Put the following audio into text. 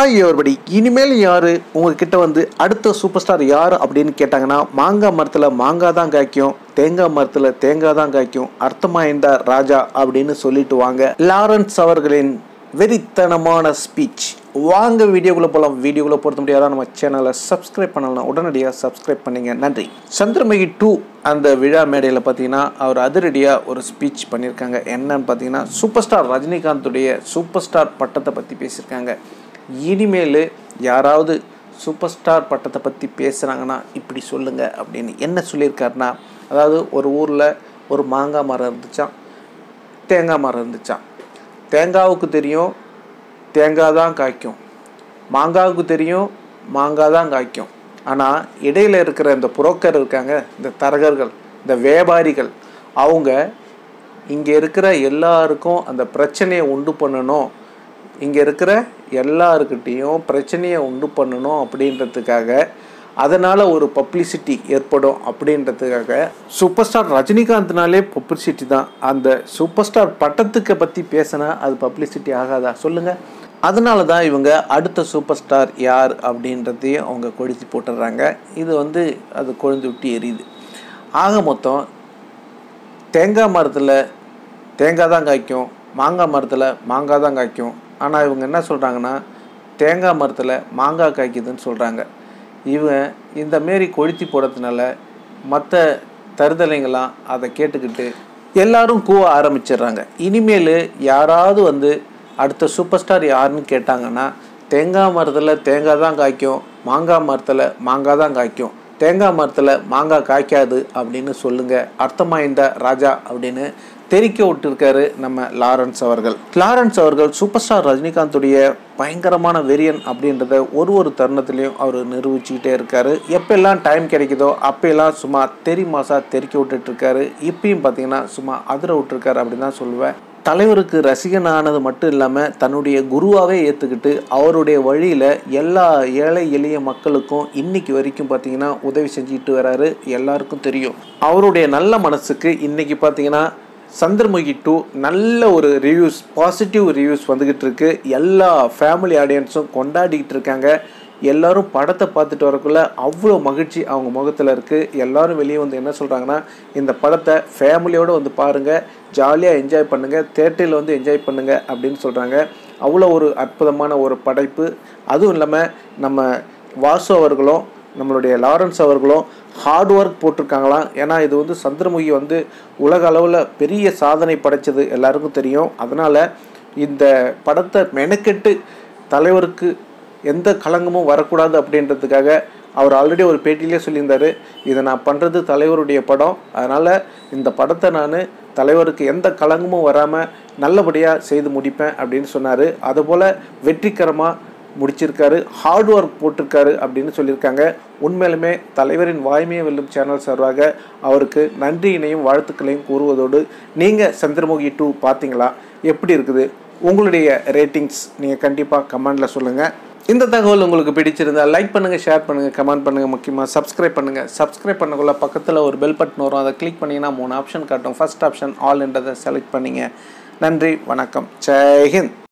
hi everybody இனிமேல் யார் உங்ககிட்ட வந்து அடுத்த சூப்பர் ஸ்டார் யார் அப்படின்னு கேட்டாங்கன்னா மாங்காய் மரத்தில் மாங்காய் தான் காய்க்கும் தேங்காய் மரத்தில் தேங்காய் தான் காய்க்கும் அர்த்தமாயிருந்தா ராஜா அப்படின்னு சொல்லிட்டு வாங்க லாரன்ஸ் அவர்களின் வெறித்தனமான ஸ்பீச் வாங்க வீடியோக்குள்ளே போகலாம் வீடியோக்குள்ளே பொறுத்த முடியாதா நம்ம சேனலை சப்ஸ்கிரைப் பண்ணலாம் உடனடியாக சப்ஸ்கிரைப் பண்ணுங்க நன்றி சந்திரமுகி டூ அந்த விழா மேடையில் பார்த்தீங்கன்னா அவர் அதிரடியாக ஒரு ஸ்பீச் பண்ணியிருக்காங்க என்னன்னு பார்த்தீங்கன்னா சூப்பர் ஸ்டார் ரஜினிகாந்துடைய சூப்பர் ஸ்டார் பட்டத்தை பற்றி பேசியிருக்காங்க இனிமேல் யாராவது சூப்பர் ஸ்டார் பட்டத்தை பற்றி பேசுகிறாங்கன்னா இப்படி சொல்லுங்கள் அப்படின்னு என்ன சொல்லியிருக்காருன்னா அதாவது ஒரு ஊரில் ஒரு மாங்காய் மரம் இருந்துச்சான் தேங்காய் மரம் இருந்துச்சான் தேங்காவுக்கு தெரியும் தேங்காய் தான் காய்க்கும் மாங்காவுக்கு தெரியும் மாங்காய் தான் காய்க்கும் ஆனால் இடையில் இருக்கிற இந்த புரோக்கர் இருக்காங்க இந்த தரகர்கள் இந்த வியாபாரிகள் அவங்க இங்கே இருக்கிற எல்லாருக்கும் அந்த பிரச்சனையை உண்டு பண்ணணும் இங்கே இருக்கிற எல்லாருக்கிட்டேயும் பிரச்சனையை உண்டு பண்ணணும் அப்படின்றதுக்காக அதனால் ஒரு பப்ளிசிட்டி ஏற்படும் அப்படின்றதுக்காக சூப்பர் ஸ்டார் ரஜினிகாந்த்னாலே பப்ளிசிட்டி தான் அந்த சூப்பர் ஸ்டார் பட்டத்துக்கு பற்றி பேசினா அது பப்ளிசிட்டி ஆகாதா சொல்லுங்கள் அதனால தான் இவங்க அடுத்த சூப்பர் ஸ்டார் யார் அப்படின்றதையும் அவங்க கொளுத்தி போட்டுடுறாங்க இது வந்து அது கொழுந்து விட்டு எரியுது ஆக மொத்தம் தேங்காய் மரத்தில் தேங்காய் தான் காய்க்கும் மாங்காய் மரத்தில் மாங்காய் தான் காய்க்கும் ஆனால் இவங்க என்ன சொல்கிறாங்கன்னா தேங்காய் மரத்தில் மாங்காய் காய்க்குதுன்னு சொல்கிறாங்க இவன் இந்த மாரி கொளுத்தி போடுறதுனால மற்ற தருதலைங்களாம் அதை கேட்டுக்கிட்டு எல்லாரும் கூவ ஆரம்பிச்சிடுறாங்க இனிமேல் யாராவது வந்து அடுத்த சூப்பர் ஸ்டார் யாருன்னு கேட்டாங்கன்னா தேங்காய் மரத்தில் தேங்காய் தான் காய்க்கும் மாங்காய் மரத்தில் மாங்காய் தான் காய்க்கும் தேங்காய் மரத்தில் மாங்காய் காய்க்காது அப்படின்னு சொல்லுங்கள் அர்த்தமாய்ந்த ராஜா அப்படின்னு தெரிக்க விட்டுருக்காரு நம்ம லாரன்ஸ் அவர்கள் லாரன்ஸ் அவர்கள் சூப்பர் ஸ்டார் ரஜினிகாந்துடைய பயங்கரமான வெறியன் அப்படின்றத ஒரு ஒரு தருணத்துலையும் அவர் நிரூபிச்சுக்கிட்டே இருக்காரு எப்பெல்லாம் டைம் கிடைக்குதோ அப்பெல்லாம் சும்மா தெரி மாசா தெறிக்க விட்டுட்ருக்காரு இப்பயும் பார்த்தீங்கன்னா சும்மா அதிர விட்டுருக்காரு அப்படின்னு தான் சொல்லுவேன் தலைவருக்கு ரசிகன் ஆனது மட்டும் இல்லாமல் தன்னுடைய குருவாகவே ஏற்றுக்கிட்டு அவருடைய வழியில் எல்லா ஏழை எளிய மக்களுக்கும் இன்னைக்கு வரைக்கும் பார்த்தீங்கன்னா உதவி செஞ்சுட்டு வராரு எல்லாருக்கும் தெரியும் அவருடைய நல்ல மனசுக்கு இன்னைக்கு பார்த்தீங்கன்னா சந்திரமுகி டூ நல்ல ஒரு ரிவ்யூஸ் பாசிட்டிவ் ரிவ்யூஸ் வந்துக்கிட்டு இருக்கு எல்லா ஃபேமிலி ஆடியன்ஸும் கொண்டாடிக்கிட்டு இருக்காங்க எல்லாரும் படத்தை பார்த்துட்டு வரக்குள்ள அவ்வளோ மகிழ்ச்சி அவங்க முகத்தில் இருக்குது எல்லாரும் வெளியே வந்து என்ன சொல்கிறாங்கன்னா இந்த படத்தை ஃபேமிலியோடு வந்து பாருங்கள் ஜாலியாக என்ஜாய் பண்ணுங்கள் தேட்டரில் வந்து என்ஜாய் பண்ணுங்கள் அப்படின்னு சொல்கிறாங்க அவ்வளோ ஒரு அற்புதமான ஒரு படைப்பு அதுவும் இல்லாமல் நம்ம வாசு அவர்களும் நம்மளுடைய லாரன்ஸ் அவர்களும் ஹார்ட் ஒர்க் போட்டிருக்காங்களாம் ஏன்னா இது வந்து சந்திரமுகி வந்து உலக அளவில் பெரிய சாதனை படைச்சது எல்லாருக்கும் தெரியும் அதனால் இந்த படத்தை மெனக்கெட்டு தலைவருக்கு எந்த களங்கமும் வரக்கூடாது அப்படின்றதுக்காக அவர் ஆல்ரெடி ஒரு பேட்டியிலே சொல்லியிருந்தார் இதை நான் பண்ணுறது தலைவருடைய படம் அதனால் இந்த படத்தை நான் தலைவருக்கு எந்த களங்கமும் வராமல் நல்லபடியாக செய்து முடிப்பேன் அப்படின்னு சொன்னார் அதுபோல் வெற்றிகரமாக முடிச்சிருக்காரு ஹார்ட் ஒர்க் போட்டிருக்காரு அப்படின்னு சொல்லியிருக்காங்க உண்மையிலுமே தலைவரின் வாய்மையை வெல்லும் சேனல் சார்பாக அவருக்கு நன்றியினையும் வாழ்த்துக்களையும் கூறுவதோடு நீங்கள் சந்திரமுகி டூ பார்த்தீங்களா எப்படி இருக்குது உங்களுடைய ரேட்டிங்ஸ் நீங்கள் கண்டிப்பாக கமெண்டில் சொல்லுங்கள் இந்த தகவல் உங்களுக்கு பிடிச்சிருந்தா லைக் பண்ணுங்கள் ஷேர் பண்ணுங்கள் கமெண்ட் பண்ணுங்கள் முக்கியமாக சப்ஸ்கிரைப் பண்ணுங்கள் சப்ஸ்கிரைப் பண்ணக்குள்ள பக்கத்தில் ஒரு பெல் பட்டன் வரும் அதை கிளிக் பண்ணிங்கன்னா மூணு ஆப்ஷன் காட்டும் ஃபர்ஸ்ட் ஆப்ஷன் ஆல் என்றதை செலக்ட் பண்ணிங்க நன்றி வணக்கம் ஜெய்ஹிந்த்